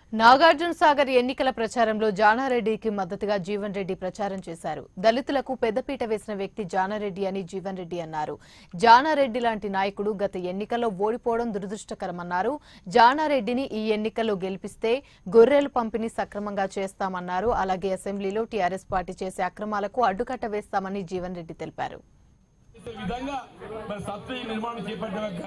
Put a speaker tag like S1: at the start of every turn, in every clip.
S1: నాగార్జున సాగర్ ఎన్నికల ప్రచారంలో జానారెడ్డికి మద్దతుగా జీవన్ రెడ్డి ప్రచారం చేశారు దళితులకు పెద్దపీట వేసిన వ్యక్తి జానారెడ్డి అని జీవన్ రెడ్డి అన్నారు జానారెడ్డి లాంటి నాయకుడు గత ఎన్నికల్లో ఓడిపోవడం దురదృష్టకరమన్నారు జానారెడ్డిని ఈ ఎన్నికల్లో గెలిపిస్తే గొర్రెలు పంపిణీ సక్రమంగా చేస్తామన్నారు అలాగే అసెంబ్లీలో టీఆర్ఎస్ పార్టీ చేసే అక్రమాలకు అడ్డుకట్ట వేస్తామని జీవన్ రెడ్డి తెలిపారు
S2: చేసే విధంగా మరి సత్వీ నిర్మాణం చేపట్టిన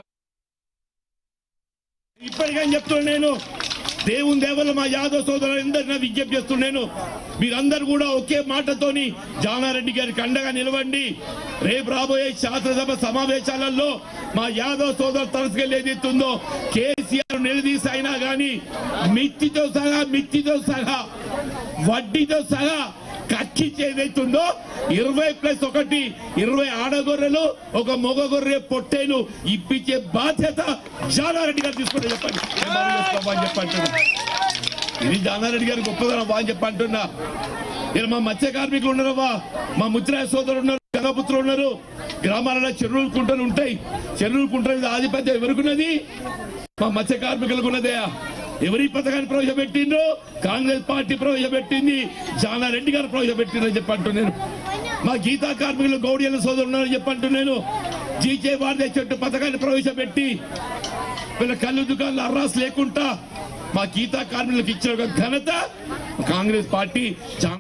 S3: ఇప్పటికని చెప్తున్నాను నేను దేవుని దేవల్ల మా యాదవ్ సోదరులందరినీ విజ్ఞప్తి చేస్తున్నాను మీరందరూ కూడా ఒకే మాటతోని జానారెడ్డి గారికి అండగా నిలవండి రేపు రాబోయే శాసనసభ సమావేశాలలో మా యాదవ్ సోదరు తరచుకెళ్ళి ఏదైతుందో కేసీఆర్ నిలదీసి అయినా గాని మిత్తితో సహా మిత్తితో సహా వడ్డీతో సహా కక్కించి ఏదైతుందో ఇరవై ప్లస్ ఒకటి ఇరవై ఆడగొర్రెలు ఒక మొగ గొర్రె పొట్టేలు ఇప్పించే బాధ్యత జానారెడ్డి గారు తీసుకుంటే చెప్పండి నేను మనవి చేసుకోమా అని చెప్పంటున్నా ఇది జానారెడ్డి గారి గొప్పదనం వా అని చెప్పంటున్నా ఇలా మా మత్స్య కార్మికులు ఉన్నారవ్వా మా ముత్రాయ సోదరులు ఉన్నారు గంగపుత్రులు ఉన్నారు గ్రామాలలో చెరువులు కుంటలు ఉంటాయి చెరువులు కుంటలు ఆధిపత్యం ఎవరుకున్నది మా మత్స్య కార్మికులకు ఉన్నదయా ఎవరి పథకాన్ని ప్రవేశపెట్టిండ్రో కాంగ్రెస్ పార్టీ ప్రవేశపెట్టింది జానారెడ్డి గారు ప్రవేశపెట్టిందని చెప్పంటూ నేను మా గీతా కార్మికులు గౌడియల సోదరులు ఉన్నారని చెప్పంటూ నేను జీకే వారిదే చెట్టు పథకాన్ని ప్రవేశపెట్టి వీళ్ళ కళ్ళు దుకాణాలు అర్రాస్ లేకుండా మా గీతా కార్మికులకు ఇచ్చిన ఒక ఘనత కాంగ్రెస్ పార్టీ చాలా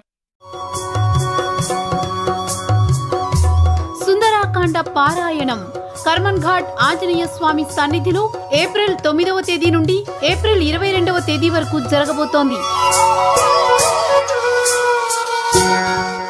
S4: సుందరాకాండ పారాయణం కర్మన్ ఘాట్ ఆంజనేయ స్వామి సన్నిధిలో ఏప్రిల్ తొమ్మిదవ తేదీ నుండి ఏప్రిల్ ఇరవై రెండవ తేదీ వరకు జరగబోతోంది